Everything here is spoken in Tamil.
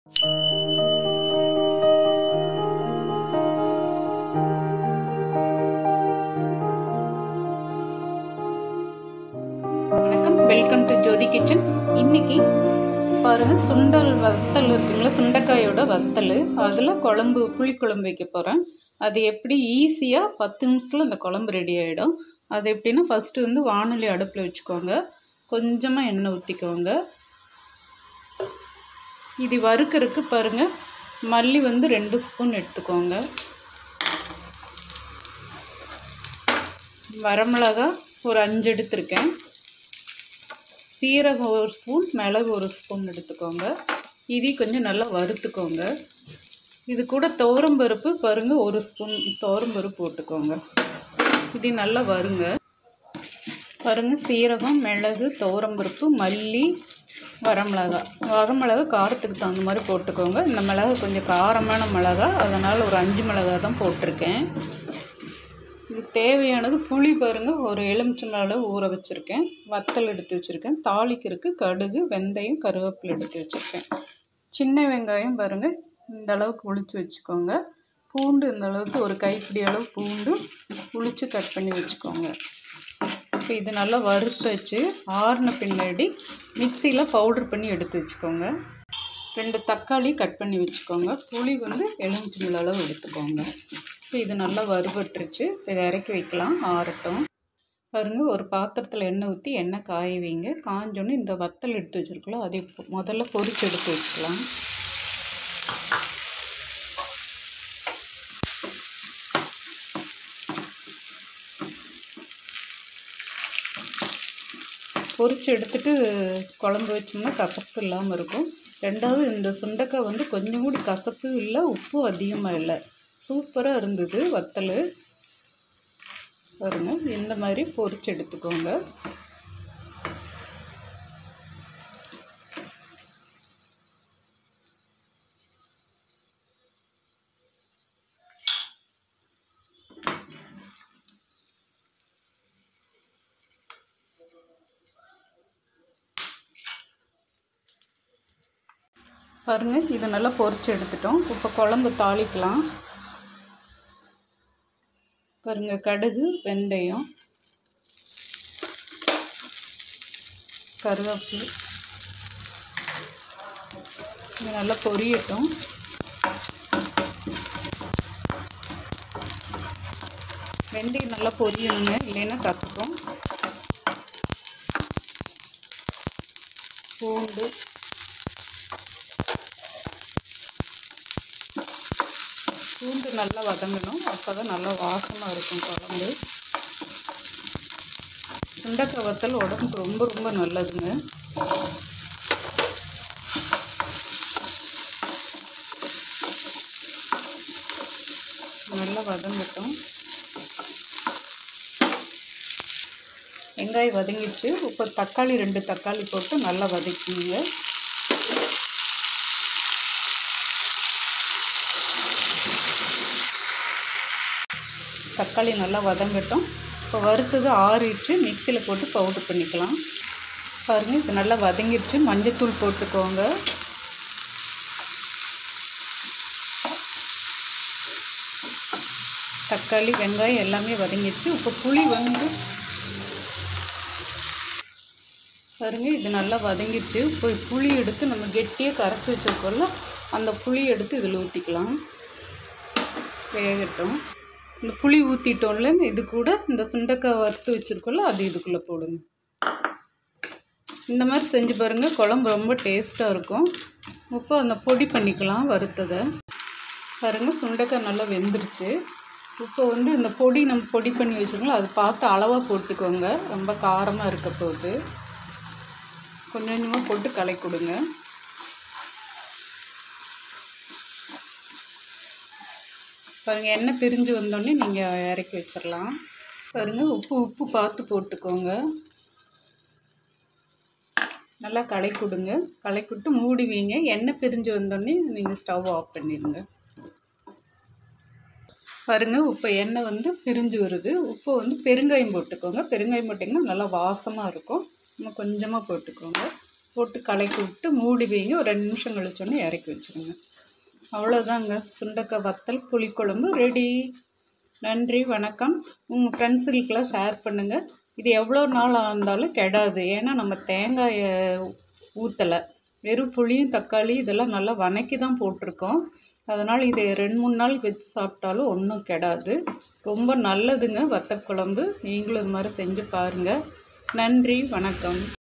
வணக்கம் வெல்கம் டு ஜோதி கிச்சன் இன்னைக்கு பாருங்க சுண்டல் வத்தல் இருக்குங்களா சுண்டைக்காயோட வத்தல் அதில் குழம்பு புளிக்குழம்பு வைக்க போகிறேன் அது எப்படி ஈஸியாக பத்து நிமிஷத்தில் அந்த குழம்பு ரெடி ஆகிடும் அது எப்படின்னா ஃபஸ்ட்டு வந்து வானொலி அடுப்பில் வச்சுக்கோங்க கொஞ்சமாக எண்ணெய் ஊற்றிக்கோங்க இது வறுக்கறதுக்கு பாருங்கள் மல்லி வந்து ரெண்டு ஸ்பூன் எடுத்துக்கோங்க வரமிளகா ஒரு அஞ்சு எடுத்திருக்கேன் சீரகம் ஒரு ஸ்பூன் மிளகு ஒரு ஸ்பூன் எடுத்துக்கோங்க இதை கொஞ்சம் நல்லா வறுத்துக்கோங்க இது கூட துவரம்பருப்பு பாருங்க ஒரு ஸ்பூன் துவரம்பருப்பு போட்டுக்கோங்க இது நல்லா வருங்க பாருங்க சீரகம் மிளகு துவரம்பருப்பு மல்லி வரமிளகா வரமிளகா காரத்துக்கு தகுந்த மாதிரி போட்டுக்கோங்க இந்த மிளகு கொஞ்சம் காரமான மிளகா அதனால் ஒரு அஞ்சு மிளகா தான் போட்டிருக்கேன் இது தேவையானது புளி பாருங்கள் ஒரு எலுமிச்சம் அளவு ஊற வச்சுருக்கேன் வத்தல் எடுத்து வச்சுருக்கேன் தாளிக்கிறதுக்கு கடுகு வெந்தயம் கருவேப்பிலை எடுத்து வச்சுருக்கேன் சின்ன வெங்காயம் பாருங்கள் இந்த அளவுக்கு உளிச்சு வச்சுக்கோங்க பூண்டு இந்த அளவுக்கு ஒரு கைப்பிடி அளவு பூண்டு உளிச்சு கட் பண்ணி வச்சுக்கோங்க இப்போ இது நல்லா வறுத்து வச்சு ஆறின பின்னாடி மிக்சியில் பவுடர் பண்ணி எடுத்து வச்சுக்கோங்க ரெண்டு தக்காளி கட் பண்ணி வச்சுக்கோங்க புளி வந்து எலுமிச்சம்பழ அளவு எடுத்துக்கோங்க இப்போ இது நல்லா வறுபட்டுருச்சு இதை இறக்கி வைக்கலாம் ஆறட்டும் பாருங்கள் ஒரு பாத்திரத்தில் எண்ணெய் ஊற்றி எண்ணெய் காய வைங்க காஞ்சோன்னே இந்த வத்தல் எடுத்து வச்சுருக்கலாம் அதை இப்போ முதல்ல பொரிச்சு எடுத்து வச்சுக்கலாம் பொரிச்சு எடுத்துட்டு குழம்பு வச்சோம்னா கசப்பு இல்லாமல் இருக்கும் ரெண்டாவது இந்த சுண்டைக்காய் வந்து கொஞ்சம் கூட கசப்பு இல்லை உப்பும் அதிகமாக இல்லை சூப்பராக இருந்தது வத்தல் பாருங்க இந்த மாதிரி பொரிச்சு எடுத்துக்கோங்க பாருங்கள் இது நல்லா பொரிச்சு எடுத்துட்டோம் இப்போ குழம்பு தாளிக்கலாம் பாருங்க கடுகு வெந்தயம் கருவேப்பிலை இது நல்லா பொரியட்டும் வெந்தயம் நல்லா பொரியணுங்க இல்லைன்னா கற்றுக்கும் பூண்டு பூண்டு நல்லா வதங்கணும் அப்போ தான் நல்லா வாசமாக இருக்கும் குழம்பு சுண்டக்காய் வத்தல் உடம்புக்கு ரொம்ப ரொம்ப நல்லதுங்க நல்லா வதங்கட்டும் வெங்காயம் வதங்கிடுச்சு இப்போ தக்காளி ரெண்டு தக்காளி போட்டு நல்லா வதக்கிங்க தக்காளி நல்லா வதங்கட்டும் இப்போ வறுத்தது ஆறிடுச்சு மிக்சியில் போட்டு பவுடர் பண்ணிக்கலாம் பாருங்கள் இப்போ நல்லா வதங்கிடுச்சு மஞ்சத்தூள் போட்டுக்கோங்க தக்காளி வெங்காயம் எல்லாமே வதங்கிடுச்சு இப்போ புளி வந்து பாருங்க இது நல்லா வதங்கிடுச்சு இப்போ புளி எடுத்து நம்ம கெட்டியாக கரைச்சி வச்சிருக்கோம்ல அந்த புளி எடுத்து இதில் ஊற்றிக்கலாம் வேகட்டும் இந்த புளி ஊற்றிட்டோம்ல இது கூட இந்த சுண்டைக்காய் வறுத்து வச்சுருக்கோம்ல அது இதுக்குள்ளே போடுங்க இந்த மாதிரி செஞ்சு பாருங்கள் குழம்பு ரொம்ப டேஸ்ட்டாக இருக்கும் இப்போ அந்த பொடி பண்ணிக்கலாம் வறுத்ததை பாருங்கள் சுண்டைக்காய் நல்லா வெந்துருச்சு இப்போ வந்து இந்த பொடி நம்ம பொடி பண்ணி வச்சுருக்கோம் அது பார்த்து அளவாக போட்டுக்கோங்க ரொம்ப காரமாக இருக்க போகுது கொஞ்சம் கொஞ்சமாக போட்டு கலை கொடுங்க பாருங்கள் எண்ணெய் பிரிஞ்சு வந்தோடனே நீங்கள் இறக்கி வச்சிடலாம் பாருங்கள் உப்பு உப்பு பார்த்து போட்டுக்கோங்க நல்லா களை கொடுங்க களை கொடுத்து மூடி வைங்க எண்ணெய் பிரிஞ்சு வந்தோடனே நீங்கள் ஸ்டவ் ஆஃப் பண்ணிடுங்க பாருங்க இப்போ எண்ணெய் வந்து பிரிஞ்சு வருது உப்பு வந்து பெருங்காயம் போட்டுக்கோங்க பெருங்காயம் போட்டிங்கன்னா நல்லா வாசமாக இருக்கும் இன்னும் கொஞ்சமாக போட்டுக்கோங்க போட்டு கலக்கி விட்டு மூடி வைங்க ஒரு ரெண்டு நிமிஷம் கழிச்சோன்னே இறக்கி வச்சுருங்க அவ்வளோதாங்க சுண்டக்காய் வத்தல் புளிக்குழம்பு ரெடி நன்றி வணக்கம் உங்கள் ஃப்ரெண்ட்ஸுகளுக்கெல்லாம் ஷேர் பண்ணுங்கள் இது எவ்வளோ நாள் இருந்தாலும் கெடாது ஏன்னா நம்ம தேங்காயை ஊற்றலை வெறும் புளியும் தக்காளி இதெல்லாம் நல்லா வதக்கி தான் போட்டிருக்கோம் அதனால் இது ரெண்டு மூணு நாள் வச்சு சாப்பிட்டாலும் ஒன்றும் கெடாது ரொம்ப நல்லதுங்க வத்தக்குழம்பு நீங்களும் இது மாதிரி செஞ்சு பாருங்கள் நன்றி வணக்கம்